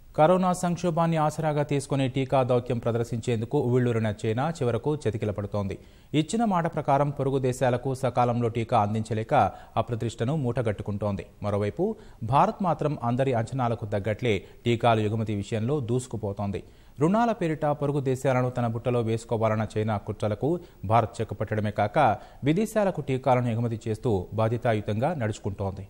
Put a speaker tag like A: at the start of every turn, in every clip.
A: corona సంక్షోభాన్ని ఆసరాగా తీసుకుని టీకా దౌత్యం ప్రదర్శించేందుకు ఉవ్విళ్లూరిన చైనా చివరకు చతికిల పడుతోంది ఇచ్చిన మాట ప్రకారం పొరుగు దేశాలకు సకాలంలో టీకా అందించలేక అప్రతిష్టను మూటగట్టుకుంటోంది మరోవైపు భారత్ మాత్రం అందరి అంచనాలకు తగ్గట్లే టీకాలు ఎగుమతి విషయంలో దూసుకుపోతోంది రుణాల పేరిట పొరుగు దేశాలను తన బుట్టలో వేసుకోవాలన్న చైనా కుట్రలకు భారత్ చెక్కపట్టడమే కాక విదేశాలకు టీకాలను ఎగుమతి చేస్తూ బాధ్యతాయుతంగా నడుచుకుంటోంది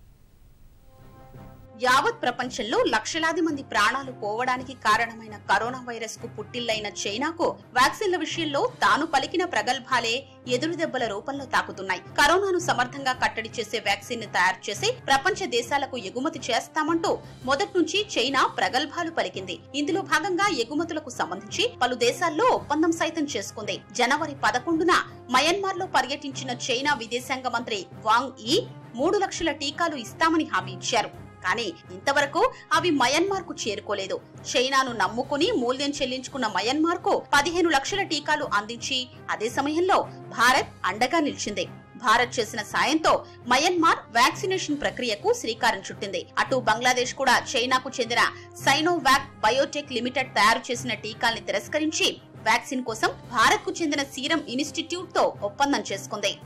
B: యావత్ ప్రపంచంలో లక్షలాది మంది ప్రాణాలు పోవడానికి కారణమైన కరోనా వైరస్ కు పుట్టిల్లైన చైనాకు వ్యాక్సిన్ల విషయంలో తాను పలికిన ప్రగల్భాలే ఎదురు దెబ్బల రూపంలో తాకుతున్నాయి కరోనాను సమర్థంగా కట్టడి చేసే వ్యాక్సిన్ ని తయారు చేసి ప్రపంచ దేశాలకు ఎగుమతి చేస్తామంటూ మొదటి నుంచి చైనా ప్రగల్భాలు పలికింది ఇందులో భాగంగా ఎగుమతులకు సంబంధించి పలు దేశాల్లో ఒప్పందం సైతం చేసుకుంది జనవరి పదకొండున మయన్మార్ లో పర్యటించిన చైనా విదేశాంగ మంత్రి వాంగ్ ఈ మూడు లక్షల టీకాలు ఇస్తామని హామీ ఇచ్చారు కానీ ఇంతవరకు అవి మయన్మార్ కు చేరుకోలేదు చైనాను నమ్ముకుని మూల్యం చెల్లించుకున్న మయన్మార్ కు పదిహేను లక్షల టీకాలు అందించి అదే సమయంలో భారత్ అండగా నిలిచింది భారత్ చేసిన సాయంతో మయన్మార్ వ్యాక్సినేషన్ ప్రక్రియకు శ్రీకారం చుట్టింది అటు బంగ్లాదేశ్ కూడా చైనాకు చెందిన సైనోవాక్ బయోటెక్ లిమిటెడ్ తయారు చేసిన టీకాల్ని తిరస్కరించి వ్యాక్సిన్ కోసం భారత్ కు చెందిన సీరం ఇన్స్టిట్యూట్ తో ఒప్పందం చేసుకుంది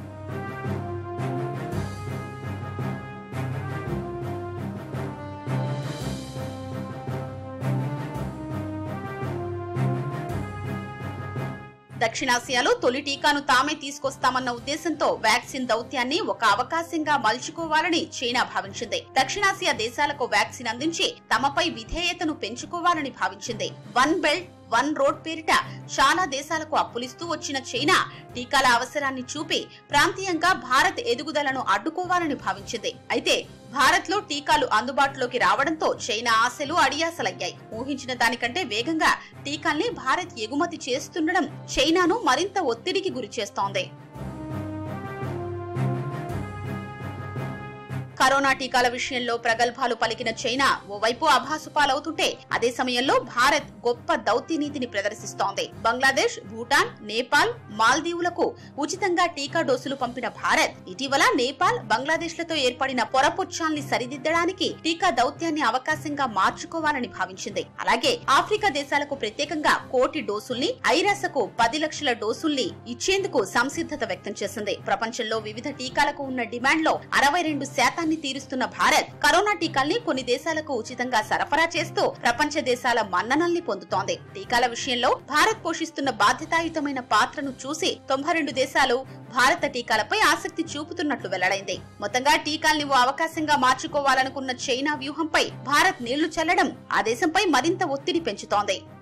B: దక్షిణాసియాలో తొలి టీకాను తామే తీసుకొస్తామన్న ఉద్దేశంతో వ్యాక్సిన్ దౌత్యాన్ని ఒక అవకాశంగా మలుచుకోవాలని చైనా భావించింది దక్షిణాసియా దేశాలకు వ్యాక్సిన్ అందించి తమపై విధేయతను పెంచుకోవాలని భావించింది వన్ బెల్ట్ వన్ రోడ్ పేరిట చాలా దేశాలకు అప్పులిస్తూ వచ్చిన చైనా టీకాల అవసరాన్ని చూపి ప్రాంతీయంగా భారత్ ఎదుగుదలను అడ్డుకోవాలని భావించింది అయితే భారత్ లో టీకాలు అందుబాటులోకి రావడంతో చైనా ఆశలు అడియాసలయ్యాయి ఊహించిన దానికంటే వేగంగా టీకాల్ని భారత్ ఎగుమతి చేస్తుండడం చైనాను మరింత ఒత్తిడికి గురి చేస్తోంది కరోనా టీకాల విషయంలో ప్రగల్భాలు పలికిన చైనా ఓవైపు అభాసు పాలవుతుంటే అదే సమయంలో భారత్ గొప్ప దౌత్య నీతిని ప్రదర్శిస్తోంది బంగ్లాదేశ్ భూటాన్ నేపాల్ మాల్దీవులకు ఉచితంగా టీకా డోసులు పంపిన భారత్ ఇటీవల నేపాల్ బంగ్లాదేశ్ లతో ఏర్పడిన పొరపుచ్చాల్ని సరిదిద్దడానికి టీకా దౌత్యాన్ని అవకాశంగా మార్చుకోవాలని భావించింది అలాగే ఆఫ్రికా దేశాలకు ప్రత్యేకంగా కోటి డోసుల్ని ఐరాసకు పది లక్షల డోసుల్ని ఇచ్చేందుకు సంసిద్ధత వ్యక్తం చేసింది ప్రపంచంలో వివిధ టీకాలకు ఉన్న డిమాండ్ లో అరవై రెండు శాతాన్ని తీరుస్తున్న భారత్ కరోనా టీకాల్ని కొన్ని దేశాలకు ఉచితంగా సరఫరా చేస్తూ ప్రపంచ దేశాల మన్ననల్ని పొందుతోంది టీకాల విషయంలో భారత్ పోషిస్తున్న బాధ్యతాయుతమైన పాత్రను చూసి తొంభై రెండు దేశాలు భారత టీకాలపై ఆసక్తి చూపుతున్నట్లు వెల్లడైంది మొత్తంగా టీకాల్ని ఓ అవకాశంగా మార్చుకోవాలనుకున్న చైనా వ్యూహంపై భారత్ నీళ్లు చల్లడం ఆ దేశంపై మరింత ఒత్తిడి పెంచుతోంది